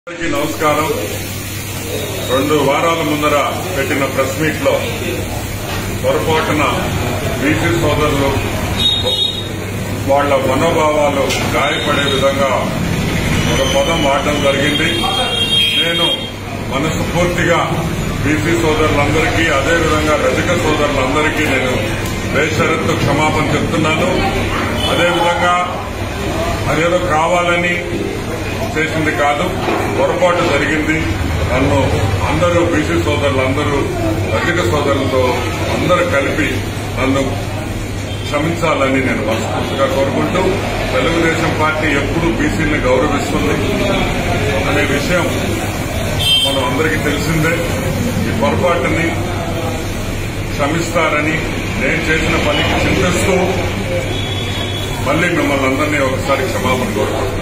అందరికీ నమస్కారం రెండు వారాల ముందర పెట్టిన ప్రెస్ మీట్ లో పొరపాటున బీసీ సోదరులు వాళ్ల మనోభావాలు గాయపడే విధంగా ఒక పదం వాడడం జరిగింది నేను మనసు పూర్తిగా బీసీ సోదరులందరికీ అదేవిధంగా రజక సోదరులందరికీ నేను బేషరత్తు క్షమాపణ చెప్తున్నాను అదేవిధంగా అదేదో కావాలని చేసింది కాదు పొరపాటు జరిగింది నన్ను అందరూ బీసీ సోదరులు అందరూ రజక సోదరులతో అందరూ కలిపి నన్ను క్షమించాలని నేను మనస్ఫూర్తిగా కోరుకుంటూ తెలుగుదేశం పార్టీ ఎప్పుడూ బీసీని గౌరవిస్తుంది అనే విషయం మనం అందరికీ తెలిసిందే ఈ పొరపాటుని క్షమిస్తారని నేను చేసిన పనికి చింతిస్తూ మళ్ళీ మిమ్మల్ని అందరినీ ఒకసారి క్షమాపణ కోరుకుంటున్నాను